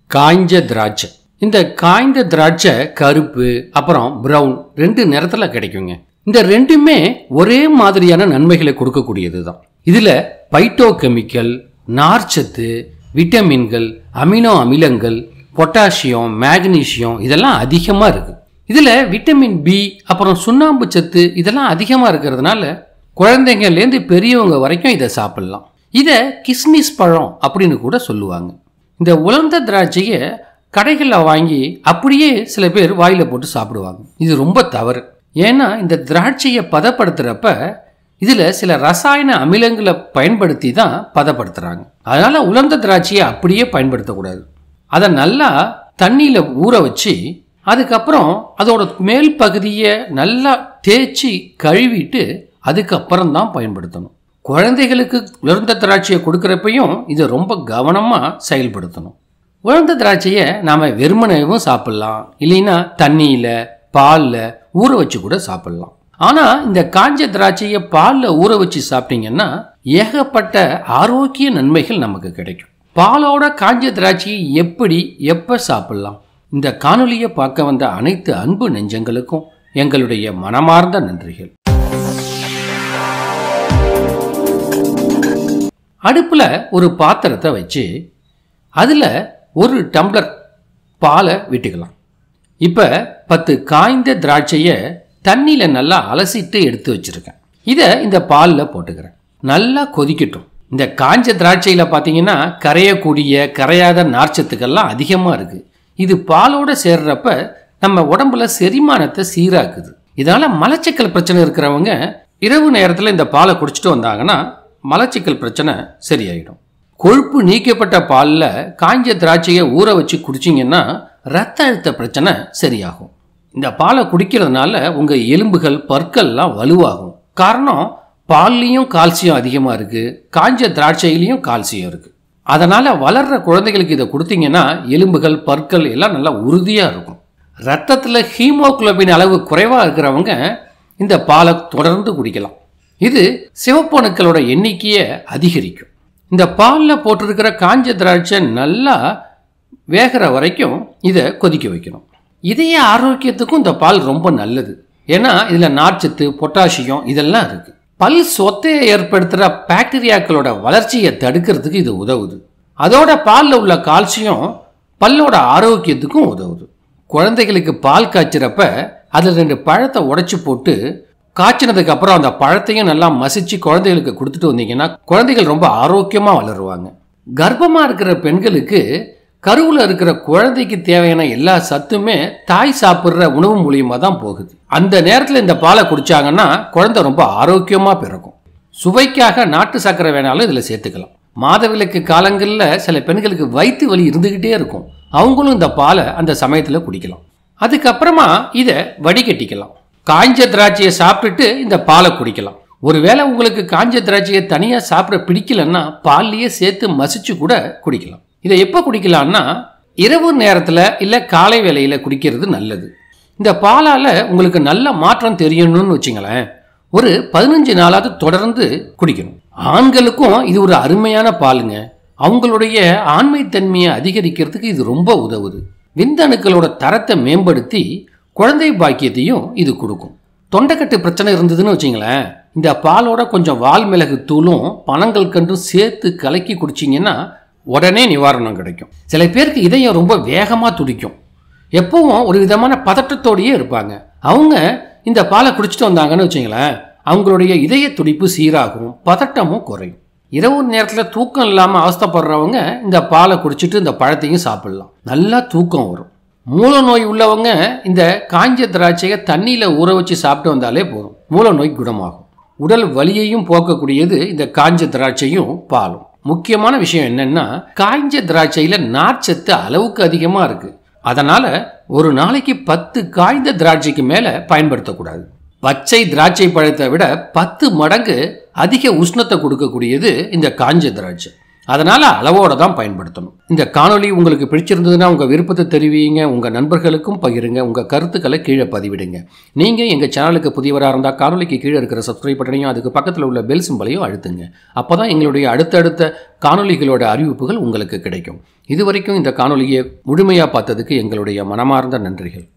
காய்ஞ்ச திராட்சை இந்த காய்ந்த திராட்சை கருப்பு அப்புறம் பிரவுன் ரெண்டு நிறத்துல கிடைக்குங்க இந்த ரெண்டுமே ஒரே மாதிரியான நன்மைகளை கொடுக்கக்கூடியது தான் இதுல பைட்டோ கெமிக்கல் நார்ச்சத்து விட்டமின்கள் அமினோ அமிலங்கள் பொட்டாசியம் மேக்னீசியம் இதெல்லாம் அதிகமா இருக்கு இதுல விட்டமின் பி அப்புறம் சுண்ணாம்பு சத்து இதெல்லாம் அதிகமா இருக்கிறதுனால குழந்தைங்கள்லேருந்து பெரியவங்க வரைக்கும் இதை சாப்பிடலாம் இதை கிஸ்மிஸ் பழம் அப்படின்னு கூட சொல்லுவாங்க இந்த உலர்ந்த திராட்சையை கடைகளில் வாங்கி அப்படியே சில பேர் வாயில போட்டு சாப்பிடுவாங்க இது ரொம்ப தவறு ஏன்னா இந்த திராட்சையை பதப்படுத்துறப்ப இதில் சில ரசாயன அமிலங்களை பயன்படுத்தி தான் பதப்படுத்துகிறாங்க அதனால் உலர்ந்த திராட்சையை அப்படியே பயன்படுத்தக்கூடாது அதை நல்லா தண்ணியில் ஊற வச்சு அதுக்கப்புறம் அதோட மேல் பகுதியை நல்லா தேய்ச்சி கழுவிட்டு அதுக்கப்புறம் தான் பயன்படுத்தணும் குழந்தைகளுக்கு உலர்ந்த திராட்சையை கொடுக்குறப்பையும் இதை ரொம்ப கவனமாக செயல்படுத்தணும் உலர்ந்த திராட்சையை நாம் வெறுமனவும் சாப்பிட்லாம் இல்லைன்னா தண்ணியில் பாலில் ஊற வச்சு கூட சாப்பிட்லாம் ஆனால் இந்த காஞ்ச திராட்சையை பாலில் ஊற வச்சு சாப்பிட்டீங்கன்னா ஏகப்பட்ட ஆரோக்கிய நன்மைகள் நமக்கு கிடைக்கும் பாலோட காஞ்ச திராட்சையை எப்படி எப்போ சாப்பிடலாம் இந்த காணொலியை பார்க்க வந்த அனைத்து அன்பு நெஞ்சங்களுக்கும் எங்களுடைய மனமார்ந்த நன்றிகள் அடுப்பில் ஒரு பாத்திரத்தை வச்சு அதில் ஒரு டம்ளர் பாலை விட்டுக்கலாம் இப்போ பத்து காய்ந்த திராட்சையை தண்ணியில் நல்லா அலசிட்டு எடுத்து வச்சிருக்கேன் இதை இந்த பாலில் போட்டுக்கிறேன் நல்லா கொதிக்கட்டும் இந்த காஞ்ச திராட்சையில் பார்த்தீங்கன்னா கரையக்கூடிய கரையாத நார்ச்சத்துக்கெல்லாம் அதிகமாக இருக்குது இது பாலோட சேர்றப்ப நம்ம உடம்புல செரிமானத்தை சீராக்குது இதனால் மலச்சிக்கல் பிரச்சனை இருக்கிறவங்க இரவு நேரத்தில் இந்த பாலை குடிச்சிட்டு வந்தாங்கன்னா மலச்சிக்கல் பிரச்சனை சரியாயிடும் கொழுப்பு நீக்கப்பட்ட பாலில் காஞ்ச திராட்சையை ஊற வச்சு குடிச்சிங்கன்னா ரத்த அழுத்த பிரச்சனை சரியாகும் இந்த பாலை குடிக்கிறதுனால உங்கள் எலும்புகள் பற்கள்லாம் வலுவாகும் காரணம் பால்லையும் கால்சியம் அதிகமாக இருக்குது காஞ்ச திராட்சையிலையும் கால்சியம் இருக்குது அதனால் வளர்கிற குழந்தைகளுக்கு இதை கொடுத்தீங்கன்னா எலும்புகள் பற்கள் எல்லாம் நல்லா உறுதியாக இருக்கும் ரத்தத்தில் ஹீமோகுளோபின் அளவு குறைவாக இருக்கிறவங்க இந்த பாலை தொடர்ந்து குடிக்கலாம் இது சிவப்பணுக்களோட எண்ணிக்கையை அதிகரிக்கும் இந்த பாலில் போட்டிருக்கிற காஞ்ச திராட்சை நல்லா வேகிற வரைக்கும் இதை கொதிக்க வைக்கணும் இதய ஆரோக்கியத்துக்கும் இந்த பால் ரொம்ப நல்லது ஏன்னா இதில் நார்ச்சத்து பொட்டாசியம் இதெல்லாம் இருக்குது பல் சொத்தையை ஏற்படுத்துகிற பாக்டீரியாக்களோட வளர்ச்சியை தடுக்கிறதுக்கு இது உதவுது அதோட பாலில் உள்ள கால்சியம் பல்லோட ஆரோக்கியத்துக்கும் உதவுது குழந்தைகளுக்கு பால் காய்ச்சிறப்ப அதில் ரெண்டு பழத்தை உடைச்சி போட்டு காய்ச்சினதுக்கு அப்புறம் அந்த பழத்தையும் நல்லா மசிச்சு குழந்தைகளுக்கு கொடுத்துட்டு வந்தீங்கன்னா குழந்தைகள் ரொம்ப ஆரோக்கியமாக வளருவாங்க கர்ப்பமாக இருக்கிற பெண்களுக்கு கருவில் இருக்கிற குழந்தைக்கு தேவையான எல்லா சத்துமே தாய் சாப்பிட்ற உணவு மூலியமாக தான் போகுது அந்த நேரத்தில் இந்த பாலை குடிச்சாங்கன்னா குழந்தை ரொம்ப ஆரோக்கியமாக பிறக்கும் சுவைக்காக நாட்டு சர்க்கரை வேணாலும் இதில் சேர்த்துக்கலாம் மாதவிலக்கு காலங்களில் சில பெண்களுக்கு வயிற்று வலி இருந்துக்கிட்டே இருக்கும் அவங்களும் இந்த பாலை அந்த சமயத்தில் குடிக்கலாம் அதுக்கப்புறமா இதை வடிகட்டிக்கலாம் காஞ்ச திராட்சையை சாப்பிட்டுட்டு இந்த பாலை குடிக்கலாம் ஒருவேளை உங்களுக்கு காஞ்ச திராட்சையை தனியாக சாப்பிட பிடிக்கலன்னா பால்லையே சேர்த்து மசிச்சு கூட குடிக்கலாம் இதை எப்போ குடிக்கலாம்னா இரவு நேரத்தில் இல்லை காலை வேளையில் குடிக்கிறது நல்லது இந்த பாலால் உங்களுக்கு நல்ல மாற்றம் தெரியணும்னு வச்சுங்களேன் ஒரு பதினஞ்சு நாளாவது தொடர்ந்து குடிக்கணும் ஆண்களுக்கும் இது ஒரு அருமையான பாலுங்க அவங்களுடைய ஆண்மைத்தன்மையை அதிகரிக்கிறதுக்கு இது ரொம்ப உதவுது விந்தணுக்களோட தரத்தை மேம்படுத்தி குழந்தை பாக்கியத்தையும் இது கொடுக்கும் தொண்டைக்கட்டு பிரச்சனை இருந்ததுன்னு வச்சிங்களேன் இந்த பாலோட கொஞ்சம் வால் மிளகு தூளும் பனங்கள் கண்டும் சேர்த்து கலக்கி குடிச்சிங்கன்னா உடனே நிவாரணம் கிடைக்கும் சில பேருக்கு இதயம் ரொம்ப வேகமாக துடிக்கும் எப்பவும் ஒரு விதமான பதட்டத்தோடையே இருப்பாங்க அவங்க இந்த பாலை குடிச்சிட்டு வந்தாங்கன்னு வச்சுங்களேன் அவங்களுடைய இதய துடிப்பு சீராகும் பதட்டமும் குறையும் இரவு நேரத்தில் தூக்கம் இல்லாமல் அவஸ்தைப்படுறவங்க இந்த பாலை குடிச்சிட்டு இந்த பழத்தையும் சாப்பிடலாம் நல்லா தூக்கம் வரும் மூல நோய் உள்ளவங்க இந்த காஞ்ச திராட்சையை தண்ணியில் ஊற வச்சு சாப்பிட்டு வந்தாலே போதும் மூல நோய் குணமாகும் உடல் வலியையும் போக்கக்கூடியது இந்த காஞ்ச திராட்சையும் பாலும் முக்கியமான விஷயம் என்னன்னா காய்ஞ்ச திராட்சையில நார்ச்சத்து அளவுக்கு அதிகமாக இருக்கு அதனால ஒரு நாளைக்கு பத்து காய்ந்த திராட்சைக்கு மேல பயன்படுத்தக்கூடாது பச்சை திராட்சை பழத்தை விட பத்து மடங்கு அதிக உஷ்ணத்தை கொடுக்கக்கூடியது இந்த காஞ்ச திராட்சை அதனால அளவோட தான் பயன்படுத்தணும் இந்த காணொளி உங்களுக்கு பிடிச்சிருந்ததுன்னா உங்க விருப்பத்தை தெரிவிங்க உங்க நண்பர்களுக்கும் பகிருங்க உங்க கருத்துக்களை கீழே பதிவிடுங்க நீங்க எங்க சேனலுக்கு புதியவராக இருந்தால் காணொளிக்கு கீழே இருக்கிற சப்ஸ்கிரைப் பட்டனையும் அதுக்கு பக்கத்தில் உள்ள பெல் சிம்பலையும் அழுத்துங்க அப்பதான் எங்களுடைய அடுத்தடுத்த காணொளிகளோட அறிவிப்புகள் உங்களுக்கு கிடைக்கும் இதுவரைக்கும் இந்த காணொளியை முழுமையாக பார்த்ததுக்கு எங்களுடைய மனமார்ந்த நன்றிகள்